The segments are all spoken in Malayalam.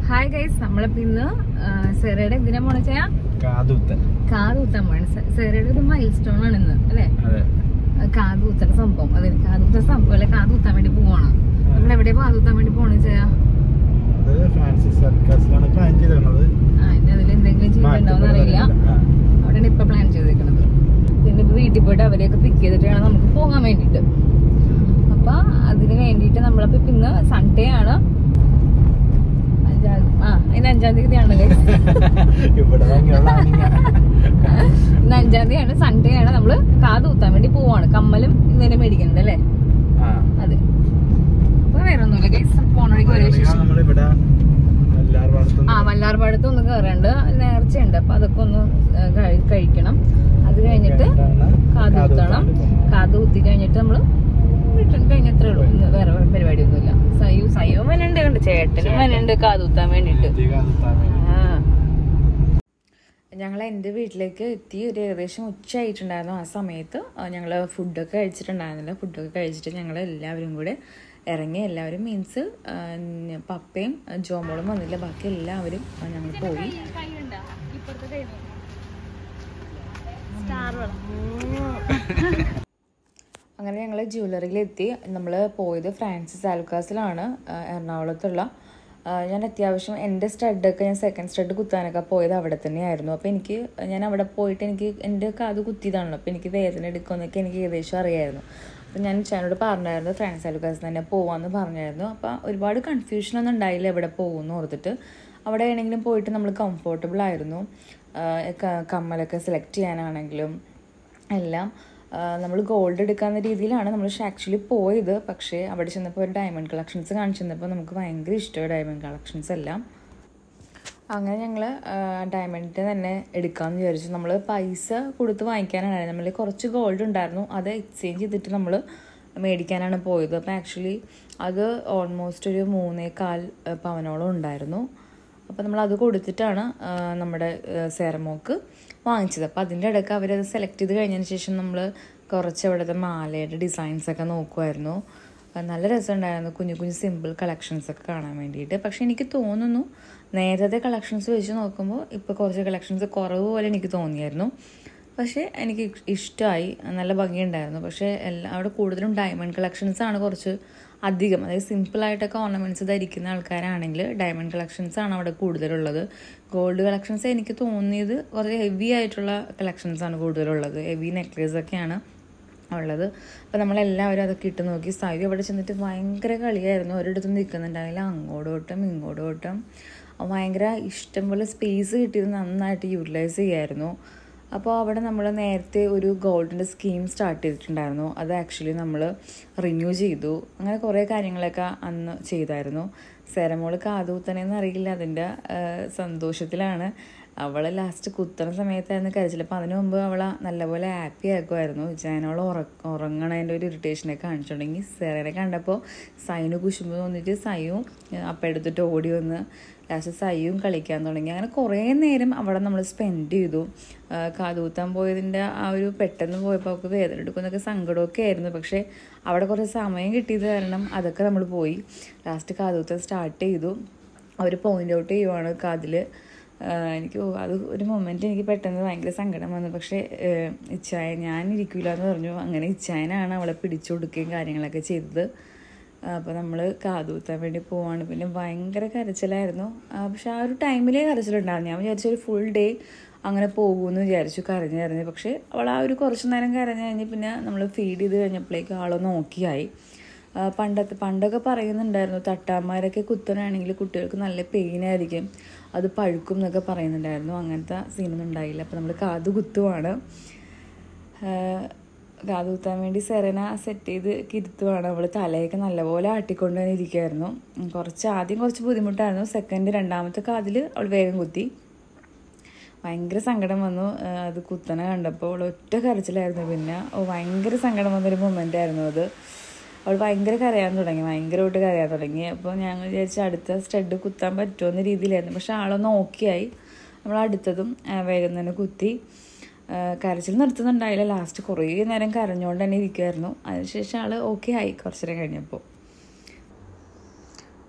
ഹായ് ഗൈസ് നമ്മളിപ്പോ ഇന്ന് സെറയുടെ എന്തിനാ പോണ ചെയ്യാ കാതുത്തൻ കാത് കുത്താൻ പോണ് സെറയുടെ ഒരു മൈൽ സ്റ്റോൺ ആണ് ഇന്ന് അല്ലെ അതെ കാത് കുത്തണ സംഭവം അതെ കാത് കുത്തണ സംഭവം അല്ലെ കാത് കുത്താൻ വേണ്ടി പോവാണ് നമ്മൾ എവിടെയാ കാത് കുത്താൻ വേണ്ടി പോണ ചെയ്യാ അത് ഫ്രാൻസിസ് സർക്കാസിലാണ് പ്ലാൻ ചെയ്തിരുന്നത് ആ ഇനി അതിൽ എന്തെങ്കിലും ചെയ്തിട്ടുണ്ടാവും അറിയില്ല അവിടെയാണ് ഇപ്പൊ പ്ലാൻ ചെയ്തേക്കണത് പിന്നെ ഇപ്പൊ വീട്ടിൽ പോയിട്ട് അവരെയൊക്കെ പിക്ക് ചെയ്തിട്ട് വേണം നമുക്ക് പോകാൻ വേണ്ടിട്ട് അപ്പൊ അതിന് വേണ്ടിട്ട് നമ്മളപ്പോ ഇപ്പൊ ഇന്ന് സൺഡേ ആണ് അഞ്ചാം ആ ഇന്ന് അഞ്ചാം തീയതി ആണല്ലേ ഇവിടെ ഭയങ്കര planning ആ. ഇന്ന് അഞ്ചാം തീയതിയാണ് സൺഡേ ആണ് നമ്മള് കാത് കുത്താൻ വേണ്ടി പോവാണ് കമ്മലും ഇന്നലെ മേടിക്കുന്നുണ്ട് അല്ലേ ആ. അതെ അപ്പൊ വേറെ ഒന്നുമില്ല ഗൈസ് പോണ വഴിക്ക് ഒരേ വിശേഷം നമ്മളിവിടെ എല്ലാവരുടെ ഭാഗത്തും ആ വല്ലാർപാടത്ത് ഒന്ന് കയറണ്ട് നേർച്ചയുണ്ട് അപ്പൊ അതൊക്കെ ഒന്ന് ഏ, കഴി- കഴിക്കണം അത് കഴിഞ്ഞിട്ട് കാത് കുത്തണം കാത് കുത്തി കഴിഞ്ഞിട്ട് നമ്മള് വീട്ടിൽ കഴിഞ്ഞത്രേ ഉള്ളൂ ഇന്ന് വേറെ പരിപാടിയൊന്നുമില്ല സയു സയു വനുണ്ട് കണ്ട് ചേട്ടനും വനുണ്ട് കാത് കുത്താൻ വേണ്ടിട്ട് ഞങ്ങൾ എൻ്റെ വീട്ടിലേക്ക് എത്തി ഒരു ഏകദേശം ഉച്ചയായിട്ടുണ്ടായിരുന്നു ആ സമയത്ത് ഞങ്ങൾ ഫുഡൊക്കെ കഴിച്ചിട്ടുണ്ടായിരുന്നില്ല ഫുഡൊക്കെ കഴിച്ചിട്ട് ഞങ്ങൾ എല്ലാവരും കൂടെ ഇറങ്ങി എല്ലാവരും മീൻസ് പപ്പയും ജോമോളും വന്നില്ല ബാക്കി എല്ലാവരും ഞങ്ങൾ പോയി അങ്ങനെ ഞങ്ങൾ ജ്വല്ലറിയിൽ എത്തി നമ്മൾ പോയത് ഫ്രാൻസിസ് ആൽക്കാസിലാണ് ആ, എറണാകുളത്തുള്ള ആ, ഞാൻ അത്യാവശ്യം എൻ്റെ സ്റ്റഡൊക്കെ ഞാൻ സെക്കൻഡ് സ്റ്റഡ് കുത്താനൊക്കെ പോയത് അവിടെ തന്നെയായിരുന്നു അപ്പോൾ എനിക്ക് ഞാൻ അവിടെ പോയിട്ട് എനിക്ക് എൻ്റെ കാത് കുത്തിയതാണല്ലോ അപ്പോൾ എനിക്ക് വേദന എടുക്കുമെന്നൊക്കെ എനിക്ക് ഏകദേശം അറിയായിരുന്നു അപ്പോൾ ഞാൻ ചേട്ടനോട് പറഞ്ഞായിരുന്നു ഫ്രാൻസ് ആൽക്കാസിൽ തന്നെ പോവാമെന്ന് പറഞ്ഞായിരുന്നു അപ്പോൾ ഒരുപാട് കൺഫ്യൂഷൻ ഒന്നും ഉണ്ടായില്ല എവിടെ പോകുമെന്ന് ഓർത്തിട്ട് അവിടെ ആണെങ്കിലും പോയിട്ട് നമ്മൾ കംഫർട്ടബിൾ ആയിരുന്നു ആ, ക- കമ്മലൊക്കെ സെലക്ട് ചെയ്യാനാണെങ്കിലും എല്ലാം നമ്മൾ ഗോൾഡ് എടുക്കാവുന്ന രീതിയിലാണ് നമ്മൾ ആക്ച്വലി പോയത് പക്ഷേ അവിടെ ചെന്നപ്പോൾ ഒരു ഡയമണ്ട് കളക്ഷൻസ് കാണിച്ചു തന്നപ്പോൾ നമുക്ക് ഭയങ്കര ഇഷ്ടമായി ഡയമണ്ട് കളക്ഷൻസ് എല്ലാം അങ്ങനെ ഞങ്ങൾ ഡയമണ്ടിൻ്റെ തന്നെ എടുക്കാമെന്ന് വിചാരിച്ചു നമ്മൾ പൈസ കൊടുത്ത് വാങ്ങിക്കാനാണ് നമ്മൾ കുറച്ച് ഗോൾഡ് ഉണ്ടായിരുന്നു അത് എക്സ്ചേഞ്ച് ചെയ്തിട്ട് നമ്മൾ മേടിക്കാനാണ് പോയത് അപ്പോൾ ആക്ച്വലി അത് ഓൾമോസ്റ്റ് ഒരു മൂന്നേ കാൽ ആ, പവനോളം ഉണ്ടായിരുന്നു അപ്പോൾ നമ്മൾ അത് കൊടുത്തിട്ടാണ് ആ, നമ്മുടെ സെറമോക്ക് വാങ്ങിച്ചത് അപ്പോൾ അതിൻ്റെ ഇടയ്ക്ക് അവരത് സെലക്ട് ചെയ്ത് കഴിഞ്ഞതിന് ശേഷം നമ്മൾ കുറച്ച് അവിടുത്തെ മാലയുടെ ഡിസൈൻസ് ഒക്കെ നോക്കുമായിരുന്നു ആ, നല്ല രസമുണ്ടായിരുന്നു കുഞ്ഞു കുഞ്ഞു സിമ്പിൾ കളക്ഷൻസ് ഒക്കെ കാണാൻ വേണ്ടിയിട്ട് പക്ഷെ എനിക്ക് തോന്നുന്നു നേരത്തെ കളക്ഷൻസ് വെച്ച് നോക്കുമ്പോൾ ഇപ്പോൾ കുറച്ച് കളക്ഷൻസ് കുറവ് പോലെ എനിക്ക് തോന്നിയായിരുന്നു പക്ഷേ എനിക്ക് ഇഷ്ടമായി നല്ല ഭംഗിയുണ്ടായിരുന്നു പക്ഷേ എല്ലാ അവിടെ കൂടുതലും ഡയമണ്ട് കളക്ഷൻസ് ആണ് കുറച്ച് അധികം അതായത് സിമ്പിളായിട്ടൊക്കെ ഓർണമെൻറ്റ്സ് ധരിക്കുന്ന ആൾക്കാരാണെങ്കിൽ ഡയമണ്ട് കളക്ഷൻസ് ആണ് അവിടെ കൂടുതലുള്ളത് ഗോൾഡ് കളക്ഷൻസ് എനിക്ക് തോന്നിയത് കുറച്ച് ഹെവി ആയിട്ടുള്ള കളക്ഷൻസ് ആണ് കൂടുതലുള്ളത് ഹെവി നെക്ലേസ് ഒക്കെയാണ് ഉള്ളത് അപ്പോൾ നമ്മളെല്ലാവരും അതൊക്കെ ഇട്ട് നോക്കി സായി അവിടെ ചെന്നിട്ട് ഭയങ്കര കളിയായിരുന്നു ഒരിടത്തും നിൽക്കുന്നുണ്ടായില്ല അങ്ങോട്ടോട്ടം ഇങ്ങോട്ടോട്ടം ഭയങ്കര ഇഷ്ടം പോലെ സ്പേസ് കിട്ടിയത് നന്നായിട്ട് യൂട്ടിലൈസ് ചെയ്യായിരുന്നു അപ്പോൾ അവിടെ നമ്മൾ നേരത്തെ ഒരു ഗോൾഡിൻ്റെ സ്കീം സ്റ്റാർട്ട് ചെയ്തിട്ടുണ്ടായിരുന്നു അത് ആക്ച്വലി നമ്മൾ റിന്യൂ ചെയ്തു അങ്ങനെ കുറേ കാര്യങ്ങളൊക്കെ അന്ന് ചെയ്തായിരുന്നു സെരമോള് കാതുകുത്തനെന്ന് അറിയില്ല അതിൻ്റെ സന്തോഷത്തിലാണ് അവൾ ലാസ്റ്റ് കുത്തണ സമയത്തായിരുന്നു കരച്ചിൽ അപ്പോൾ അതിനു മുമ്പ് അവളെ നല്ലപോലെ ഹാപ്പി ആക്കുമായിരുന്നു ജയനോൾ ഉറ ഉറങ്ങണതിൻ്റെ ഒരു ഇറിറ്റേഷനൊക്കെ കാണിച്ചിട്ടുണ്ടെങ്കിൽ സെറനെ കണ്ടപ്പോൾ സൈന് കുശുമ്പ് തോന്നിയിട്ട് സയും അപ്പം എടുത്തിട്ട് ഓടി വന്ന് ലാസ്റ്റ് സയ്യും കളിക്കാൻ തുടങ്ങി അങ്ങനെ കുറേ നേരം അവിടെ നമ്മൾ സ്പെൻഡ് ചെയ്തു ആ, കാതുകുത്താൻ പോയതിൻ്റെ ആ ഒരു പെട്ടെന്ന് പോയപ്പോൾ അവൾക്ക് വേദന എടുക്കുന്നൊക്കെ സങ്കടമൊക്കെ ആയിരുന്നു പക്ഷേ അവിടെ കുറേ സമയം കിട്ടിയത് കാരണം അതൊക്കെ നമ്മൾ പോയി ലാസ്റ്റ് കാതുകുത്താൻ സ്റ്റാർട്ട് ചെയ്തു അവർ പോയിന്റ് ഔട്ട് ചെയ്യുവാണ് കാതിൽ എനിക്ക് ഓ- അത് ഒരു മൊമെൻറ്റ് എനിക്ക് പെട്ടെന്ന് ഭയങ്കര സങ്കടം വന്നു പക്ഷേ ഏഹ്, ഇച്ചായ ഞാൻ ഇരിക്കില്ല എന്ന് പറഞ്ഞു അങ്ങനെ ഇച്ചായനാണ് അവളെ പിടിച്ചു കൊടുക്കുകയും കാര്യങ്ങളൊക്കെ ചെയ്തത് അപ്പോൾ നമ്മൾ കാതുകുത്താൻ വേണ്ടി പോവാണ് പിന്നെ ഭയങ്കര കരച്ചിലായിരുന്നു ആ, പക്ഷെ ആ ഒരു ടൈമിലേ കരച്ചിലുണ്ടായിരുന്നു ഞാൻ വിചാരിച്ചു ഒരു ഫുൾ ഡേ അങ്ങനെ പോകുമെന്ന് വിചാരിച്ചു കരഞ്ഞ് കരഞ്ഞ് പക്ഷേ അവൾ ആ ഒരു കുറച്ച് നേരം കരഞ്ഞ് കഴിഞ്ഞ് പിന്നെ നമ്മൾ ഫീഡ് ചെയ്ത് കഴിഞ്ഞപ്പോഴേക്കും ആളൊന്ന് ഓക്കെയായി ആ, പണ്ടത്തെ പണ്ടൊക്കെ പറയുന്നുണ്ടായിരുന്നു തട്ടാന്മാരൊക്കെ കുത്തനാണെങ്കിൽ കുട്ടികൾക്ക് നല്ല പെയിനായിരിക്കും അത് പഴുക്കും എന്നൊക്കെ പറയുന്നുണ്ടായിരുന്നു അങ്ങനത്തെ സീനൊന്നും ഉണ്ടായില്ല അപ്പോൾ നമ്മൾ കാത് കുത്തുവാണ് ആ, കാത് കുത്താൻ വേണ്ടി സെറന സെറ്റ് ചെയ്ത് കിരുത്തുവാണ് അവൾ തലയൊക്കെ നല്ലപോലെ ആട്ടിക്കൊണ്ട് തന്നെ ഇരിക്കുമായിരുന്നു ഉം, കുറച്ച് ആദ്യം കുറച്ച് ബുദ്ധിമുട്ടായിരുന്നു സെക്കൻഡ് രണ്ടാമത്തെ കാതിൽ അവൾ വേഗം കുത്തി ഭയങ്കര സങ്കടം വന്നു ആ, അത് കുത്തനെ കണ്ടപ്പോൾ അവൾ ഒറ്റ കരച്ചിലായിരുന്നു പിന്നെ ഓ ഭയങ്കര സങ്കടം വന്നൊരു മൊമെൻ്റ് ആയിരുന്നു അത് അവൾ ഭയങ്കര കരയാൻ തുടങ്ങി ഭയങ്കരമായിട്ട് കരയാൻ തുടങ്ങി അപ്പോൾ ഞങ്ങൾ വിചാരിച്ചു അടുത്ത സ്റ്റഡ് കുത്താൻ പറ്റുമെന്ന രീതിയിലായിരുന്നു പക്ഷെ ആളൊന്ന് ഓക്കെ ആയി നമ്മൾ അടുത്തതും ആ, വേഗം തന്നെ കുത്തി ആ, കരച്ചിൽ നിർത്തുന്നുണ്ടായില്ല ലാസ്റ്റ് കുറേ നേരം കരഞ്ഞുകൊണ്ട് തന്നെ ഇരിക്കുമായിരുന്നു അതിനുശേഷം ആൾ ഓക്കെ ആയി കുറച്ചു നേരം കഴിഞ്ഞപ്പോൾ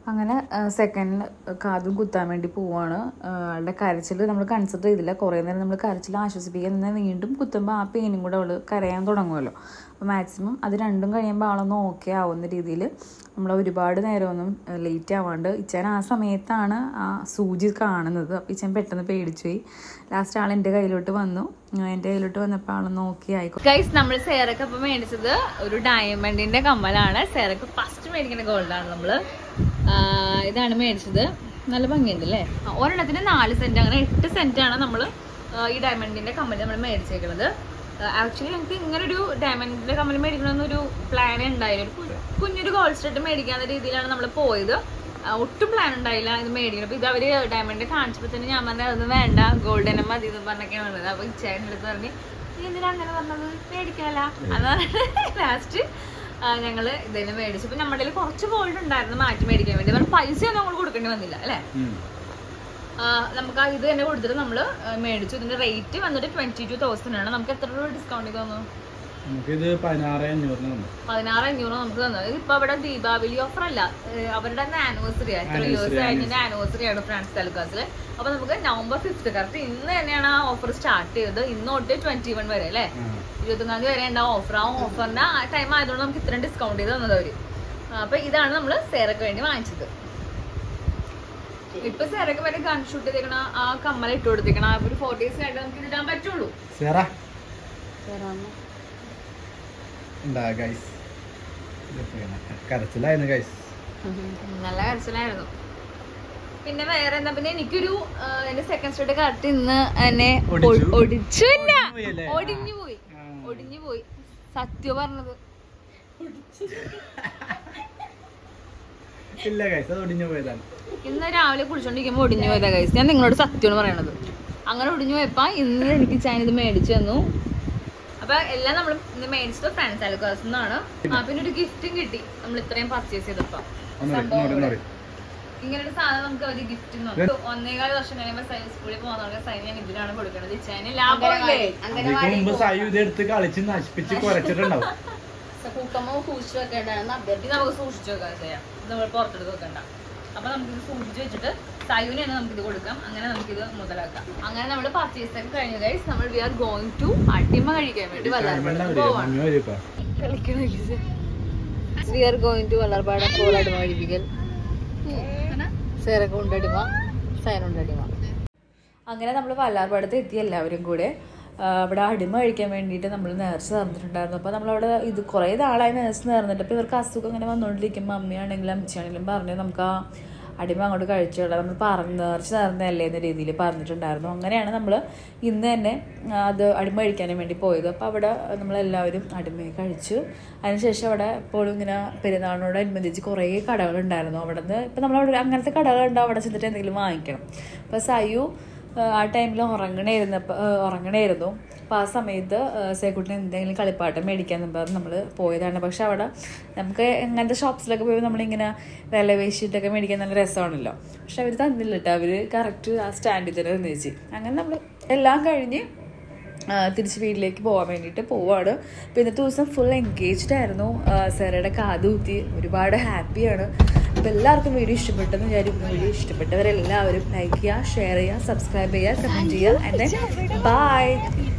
അങ്ങനെ സെക്കൻഡ് കാതും കുത്താൻ വേണ്ടി പോവാണ് ആ, ആളുടെ കരച്ചിൽ നമ്മൾ കൺസിഡർ ചെയ്തില്ല കുറേ നേരം നമ്മൾ കരച്ചിൽ ആശ്വസിപ്പിക്കാൻ എന്നാൽ വീണ്ടും കുത്തുമ്പോൾ ആ പെയിനും കൂടെ അവൾ കരയാൻ തുടങ്ങുമല്ലോ അപ്പോൾ മാക്സിമം അത് രണ്ടും കഴിയുമ്പോൾ ആളൊന്ന് ഓക്കെ ആവുന്ന രീതിയിൽ നമ്മൾ ഒരുപാട് നേരമൊന്നും ലേറ്റ് ആവാണ്ട് ഇച്ചാൻ ആ സമയത്താണ് ആ സൂചി കാണുന്നത് അപ്പോൾ ഇച്ചാൻ പെട്ടെന്ന് പേടിച്ചു പോയി ലാസ്റ്റ് ആൾ എൻ്റെ കയ്യിലോട്ട് വന്നു ആ, എൻ്റെ കയ്യിലോട്ട് വന്നപ്പോൾ ആളൊന്ന് ഓക്കെ ആയിക്കോ ഗൈസ് നമ്മൾ സേറക്ക് അപ്പൊ മേടിച്ചത് ഒരു ഡയമണ്ടിന്റെ കമ്മലാണ് സേറക്ക് ഫസ്റ്റ് മേടിക്കുന്ന ഗോൾഡാണ് നമ്മള് ആ, ഇതാണ് മേടിച്ചത് നല്ല ഭംഗിയുണ്ട് അല്ലേ ആ, ഒരെണ്ണത്തിന് നാല് സെന്റ് അങ്ങനെ എട്ട് സെന്റ് ആണ് നമ്മൾ ഈ ഡയമണ്ടിന്റെ കമ്മൽ നമ്മൾ മേടിച്ചേക്കുന്നത് ആക്ച്വലി ഞങ്ങൾക്ക് ഇങ്ങനെ ഒരു ഡയമണ്ടിന്റെ കമ്മൽ മേടിക്കണമെന്നൊരു പ്ലാൻ ഉണ്ടായില്ല ഒരു കു- കുഞ്ഞൊരു ഗോൾഡ് സ്റ്റെട്ട് മേടിക്കാവുന്ന രീതിയിലാണ് നമ്മൾ പോയത് ആ, ഒട്ടും പ്ലാൻ ഉണ്ടായില്ല ഇത് മേടിക്കണം അപ്പൊ ഇത് അവര് ഡയമണ്ട് കാണിച്ചപ്പോ തന്നെ ഞാൻ പറഞ്ഞത് അതൊന്നും വേണ്ട ഗോൾഡൻ മതി എന്ന് പറഞ്ഞൊക്കെയാണ് ഉള്ളത് അപ്പൊ ഇച്ചേട്ടൻ്റെ അടുത്ത് പറഞ്ഞ് നീ എന്തിനാ അങ്ങനെ പറഞ്ഞത് മേടിക്കാല അതാണ് ലാസ്റ്റ് ഞങ്ങള് ഇതന്നെ മേടിച്ചു ഇപ്പൊ നമ്മുടെ കയ്യില് കുറച്ച് ഗോൾഡ് ഉണ്ടായിരുന്നു മാറ്റി മേടിക്കാൻ വേണ്ടി നമ്മൾ പൈസ ഒന്നും നമ്മൾ കൊടുക്കേണ്ടി വന്നില്ല അല്ലേ ആ, നമുക്ക് ആ ഇത് തന്നെ കൊടുത്തിട്ട് നമ്മൾ മേടിച്ചു ഇതിന്റെ റേറ്റ് വന്നിട്ട് ട്വന്റി ടു തൗസൻഡ് ആണ് നമുക്ക് എത്ര രൂപ ഡിസ്കൗണ്ട് തന്നു നമുക്കിത് പതിനാറ് അഞ്ഞൂറിന് തന്നു പതിനാറ് അഞ്ഞൂറ് നമുക്ക് തന്നത് ഇതിപ്പോ അവിടെ ദീപാവലി ഓഫർ അല്ല ഏഹ് അവരുടെ ആനിവേഴ്സറി എത്ര ഇയേഴ്സ് കഴിഞ്ഞതിന്റെ ആനിവേഴ്സറി ആണ് ഫ്രാൻസ് തലക്കാസിൽ അപ്പൊ നമുക്ക് നവംബർ ഫിഫ്ത്ത് കറക്റ്റ് ഇന്ന് തന്നെയാണ് ആ ഓഫർ സ്റ്റാർട്ട് ചെയ്തത് ഇന്ന് തൊട്ട് ട്വന്റി വൺ വരെ അല്ലേ ഇരുപത്തൊന്നാം തീയതി വരെ ഉണ്ടാവും ഓഫർ ആ ഓഫറിന്റെ ആ ടൈം ആയതുകൊണ്ട് നമുക്ക് ഇത്രയും ഡിസ്കൗണ്ട് ചെയ്ത് തന്നത് അവര് ആ, അപ്പൊ ഇതാണ് നമ്മൾ സേറക്ക് വേണ്ടി വാങ്ങിച്ചത് ഇപ്പൊ സേറക്ക് വരെ ഗൺ ഷൂട്ട് ചെയ്തേക്കണ ആ കമ്മൽ ഇട്ട് കൊടുത്തേക്കണ ആ ഒരു ഫോർ ഡേയ്സ് ആയിട്ട് നമുക്ക് ഇത് ഇടാൻ പറ്റുള്ളൂ സേറ ഉണ്ടാ ഗൈസ് കരച്ചിലായിരുന്നു ഗൈസ് നല്ല കരച്ചിലായിരുന്നു പിന്നെ വേറെ എന്താ പിന്നെ എനിക്കൊരു ആ, എന്റെ സെക്കൻഡ് സ്റ്റേഡ് കറക്റ്റ് ഇന്ന് എന്നെ ഒ- ഒടിച്ചു? ഒടിച്ചില്ല പോയി അല്ലേ? ഒടിഞ്ഞു പോയി ഒടിഞ്ഞു പോയി സത്യം പറഞ്ഞത് ഇല്ല ഗൈസ് അത് ഒടിഞ്ഞു പോയതാണ് ഇന്ന് രാവിലെ കുളിച്ചോണ്ടിരിക്കുമ്പോ ഒടിഞ്ഞു പോയതാ കൈസ് ഞാൻ നിങ്ങളോട് സത്യമാണ് പറയണത് അങ്ങനെ ഒടിഞ്ഞു പോയപ്പോ ഇന്ന് എനിക്ക് ചാൻ ഇത് മേടിച്ചു തന്നു അപ്പൊ എല്ലാം നമ്മൾ ഇന്ന് മേടിച്ചത് ഫ്രണ്ട്സ് അൽക്കാസ് എന്നാണ് ആ പിന്നെ ഒരു ഗിഫ്റ്റും കിട്ടി നമ്മൾ ഇത്രയും പർച്ചേസ് ചെയ്തപ്പോ ഒന്നറി ഒന്നറി ഒന്നറി ഇങ്ങനെ ഒരു സാധനം നമുക്ക് അവര് ഗിഫ്റ്റ് ഒന്നേകാല് വർഷം കഴിയുമ്പോ സൈൻ സ്കൂളിൽ പോകുന്നവർക്ക് സൈൻ ഞാൻ ഇതിലാണ് കൊടുക്കുന്നത് ഇച്ചാന് ലാഭമില്ലേ അതിക്ക് മുമ്പ് സായു ഇത് എടുത്ത് കളിച്ച് നശിപ്പിച്ച് കുരച്ചിട്ടുണ്ടാവും ഇത് നമുക്ക് സൂക്ഷിച്ചു വെക്കാൻ ചെയ്യാം ഇത് നമ്മൾ പുറത്തെടുത്ത് വെക്കണ്ട അപ്പൊ നമുക്കിത് സൂക്ഷിച്ചു വെച്ചിട്ട് സയുവിന് തന്നെ നമുക്കിത് കൊടുക്കാം അങ്ങനെ നമുക്കിത് മുതലാക്കാം അങ്ങനെ നമ്മൾ പർച്ചേസ് ഒക്കെ കഴിഞ്ഞു ഗൈസ് നമ്മൾ വി ആർ ഗോയിങ് ടു അടിമ കഴിക്കാൻ വേണ്ടി വല്ലാർപാടം പോവാണ് മമ്മി വരും ഇപ്പൊ we are going to Vallarpadam പോൾ അടിമ കഴിപ്പിക്കൽ സേറൊക്കെ ഉണ്ടടിമ സൈനുണ്ടടിമ അങ്ങനെ നമ്മൾ വല്ലാർപാടത്ത് എത്തി എല്ലാവരും കൂടെ ആ, അവിടെ അടിമ കഴിക്കാൻ വേണ്ടിയിട്ട് നമ്മൾ നേർച്ച നേർന്നിട്ടുണ്ടായിരുന്നു അപ്പോൾ നമ്മളവിടെ ഇത് കുറേ നാളായി നേർച്ച നേർന്നിട്ട് അപ്പോൾ ഇവർക്ക് അസുഖം ഇങ്ങനെ വന്നുകൊണ്ടിരിക്കുമ്പോൾ അമ്മയാണെങ്കിലും അമ്മച്ചാണെങ്കിലും പറഞ്ഞു നമുക്ക് ആ അടിമ അങ്ങോട്ട് കഴിച്ചോളാം നമ്മൾ പറഞ്ഞ് നേർച്ച നേർന്നതല്ലേ എന്ന രീതിയിൽ പറഞ്ഞിട്ടുണ്ടായിരുന്നു അങ്ങനെയാണ് നമ്മൾ ഇന്ന് തന്നെ ആ, അത് അടിമ കഴിക്കാനും വേണ്ടി പോയത് അപ്പോൾ അവിടെ നമ്മളെല്ലാവരും അടിമയെ കഴിച്ചു അതിനുശേഷം അവിടെ എപ്പോഴും ഇങ്ങനെ പെരുന്നാളിനോടനുബന്ധിച്ച് കുറേ കടകളുണ്ടായിരുന്നു അവിടെ നിന്ന് ഇപ്പം നമ്മളവിടെ അങ്ങനത്തെ കടകളുണ്ട് അവിടെ ചെന്നിട്ട് എന്തെങ്കിലും വാങ്ങിക്കണം അപ്പോൾ സയു ആ, ആ ടൈമിൽ ഉറങ്ങണേരുന്നപ്പോൾ ഉറങ്ങണേരുന്നു അപ്പോൾ ആ സമയത്ത് സേക്കുട്ടിന് എന്തെങ്കിലും കളിപ്പാട്ടം മേടിക്കാന്ന് പറഞ്ഞ് നമ്മൾ പോയതാണ് പക്ഷെ അവിടെ നമുക്ക് അങ്ങനത്തെ ഷോപ്സിലൊക്കെ പോയി നമ്മളിങ്ങനെ വില വേശിയിട്ടൊക്കെ മേടിക്കാൻ നല്ല രസമാണല്ലോ പക്ഷെ അവർ തന്നില്ല കേട്ടോ അവർ കറക്റ്റ് ആ സ്റ്റാൻഡിൽ തന്നെ നിന്ന് വെച്ച് അങ്ങനെ നമ്മൾ എല്ലാം കഴിഞ്ഞ് ആ, തിരിച്ച് വീട്ടിലേക്ക് പോകാൻ വേണ്ടിയിട്ട് പോവാണ് അപ്പോൾ ഇന്നത്തെ ദിവസം ഫുൾ എൻഗേജ്ഡ് ആയിരുന്നു സാറയുടെ കാത് കുത്തി ഒരുപാട് ഹാപ്പിയാണ് അപ്പോൾ എല്ലാവർക്കും വീഡിയോ ഇഷ്ടപ്പെട്ടെന്ന് വിചാരിക്കുന്നു വീഡിയോ ഇഷ്ടപ്പെട്ടവരെല്ലാവരും ലൈക്ക് ചെയ്യുക ഷെയർ ചെയ്യുക സബ്സ്ക്രൈബ് ചെയ്യുക കമൻറ്റ് ചെയ്യുക ആൻഡ് ബൈ